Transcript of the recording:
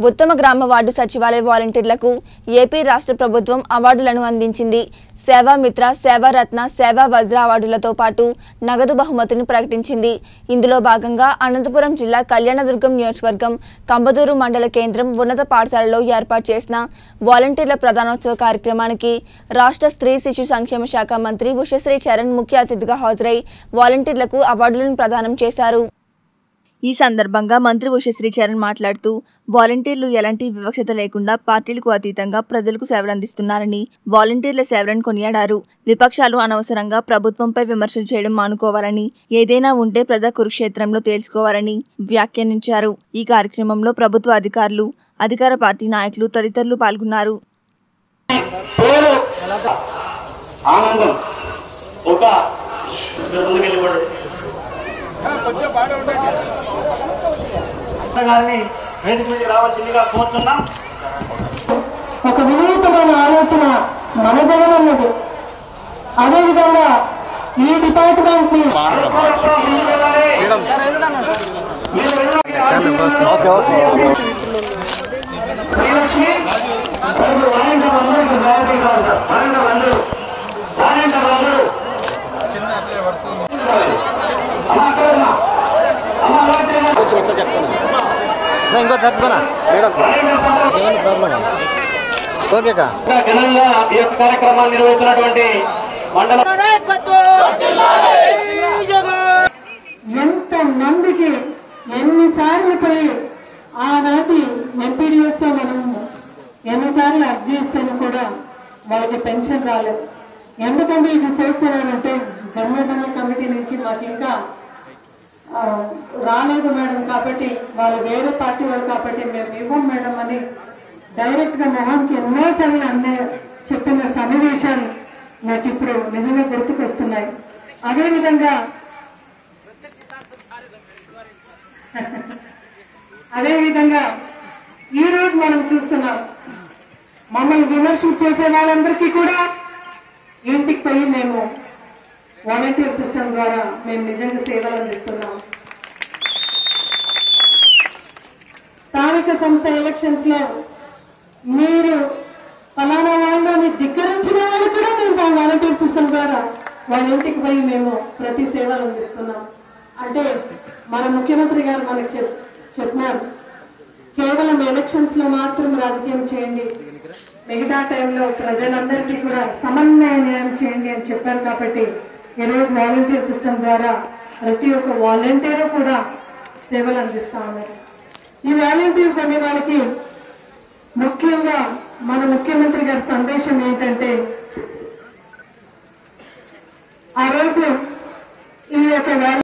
ఉత్తమ గ్రామ వార్డు సచివాలయ వాలంటీర్లకు ఏపీ రాష్ట్ర ప్రభుత్వం అవార్డులను అందించింది సేవామిత్ర సేవారత్న సేవా వజ్ర అవార్డులతో పాటు నగదు బహుమతిని ప్రకటించింది ఇందులో భాగంగా అనంతపురం జిల్లా కళ్యాణదుర్గం నియోజకవర్గం కంబదూరు మండల కేంద్రం ఉన్నత పాఠశాలలో ఏర్పాటు చేసిన వాలంటీర్ల ప్రధానోత్సవ కార్యక్రమానికి రాష్ట్ర స్త్రీ శిశు సంక్షేమ శాఖ మంత్రి ఉషశ్రీ చరణ్ ముఖ్య అతిథిగా హాజరై వాలంటీర్లకు అవార్డులను ప్రదానం చేశారు ఈ సందర్భంగా మంత్రి ఉషశ్రీ చరణ్ మాట్లాడుతూ వాలంటీర్లు ఎలాంటి వివక్షత లేకుండా పార్టీలకు అతీతంగా ప్రజలకు సేవలందిస్తున్నారని వాలంటీర్ల సేవలను కొనియాడారు విపక్షాలు అనవసరంగా ప్రభుత్వంపై విమర్శలు చేయడం మానుకోవాలని ఏదైనా ఉంటే ప్రజా కురుక్షేత్రంలో తేల్చుకోవాలని వ్యాఖ్యానించారు ఈ కార్యక్రమంలో ప్రభుత్వ అధికారులు అధికార పార్టీ నాయకులు తదితరులు పాల్గొన్నారు పేరు ఆనందం ఒక ముందుకెళ్ళిపోడు గారిని వేదిక మీద రావాల్సిందిగా కోరుతున్నాం ఒక వినూతమైన ఆలోచన మన జగన్ అన్నది అదేవిధంగా ఈ డిపార్ట్మెంట్ ని శ్రీలక్ష్మి రెండు వారంటర్ అందరూ వారంటీ కావాలి సార్ వారంటర్ అందరూ వారంటర్ అందరూ అమ్మా అక్కడ ఉన్నా. అమ్మా వారంటర్ నా ఇంకో తక్కువనా మేడం ఏమైనా ప్రాబ్లం ఓకేకా ఇంకా ఘనంగా ఈ యొక్క కార్యక్రమాన్ని నిర్వహిస్తున్నటువంటి మండల ఎంత మందికి ఎన్నిసార్లు పోయి ఆనాటి ఎంపీడీఎస్ తో మనం ఎన్నిసార్లు అర్జీ ఇస్తేనే కూడా వాళ్ళకి పెన్షన్ రాలేదు ఎందుకంటే ఇది చేస్తున్నారంటే జన్మభూమి కమిటీ నుంచి మాకు ఇంకా ఆ, రాలేదు మేడం కాబట్టి వాళ్ళు వేరే పార్టీ వాళ్ళు కాబట్టి మేము ఇవ్వం మేడం అని డైరెక్ట్ గా మొహంకి ఎన్నోసార్లు అన్న చెప్పిన సన్నివేశాలు నాకు ఇప్పుడు నిజంగా గుర్తుకొస్తున్నాయి అదేవిధంగా అదేవిధంగా ఈ రోజు మనం చూస్తున్నాం మమ్మల్ని విమర్శలు చేసే వాళ్ళందరికీ కూడా ఇంటికి పోయి మేము వాలంటీర్ సిస్టమ్ ద్వారా మేము నిజంగా సేవలు అందిస్తున్నాం స్థానిక సంస్థ ఎలక్షన్స్ లో మీరు ఫలానా వాళ్ళని ధిక్కరించిన వాళ్ళు కూడా మేము ఆ వాలంటీర్ సిస్టమ్ ద్వారా వాళ్ళ ఇంటికి పోయి మేము ప్రతి సేవలు అందిస్తున్నాం అంటే మన ముఖ్యమంత్రి గారు మనకు చెప్- చెప్పినారు కేవలం ఎలక్షన్స్ లో మాత్రం రాజకీయం చేయండి మిగతా టైంలో ప్రజలందరికీ కూడా సమన్వయ న్యాయం చేయండి అని చెప్పారు కాబట్టి ఈరోజు వాలంటీర్ సిస్టమ్ ద్వారా ప్రతి ఒక్క వాలంటీరు కూడా సేవలు అందిస్తా ఉన్నారు ఈ వాలంటీర్స్ అనే వాళ్ళకి ముఖ్యంగా మన ముఖ్యమంత్రి గారి సందేశం ఏంటంటే ఆ రోజు ఈ యొక్క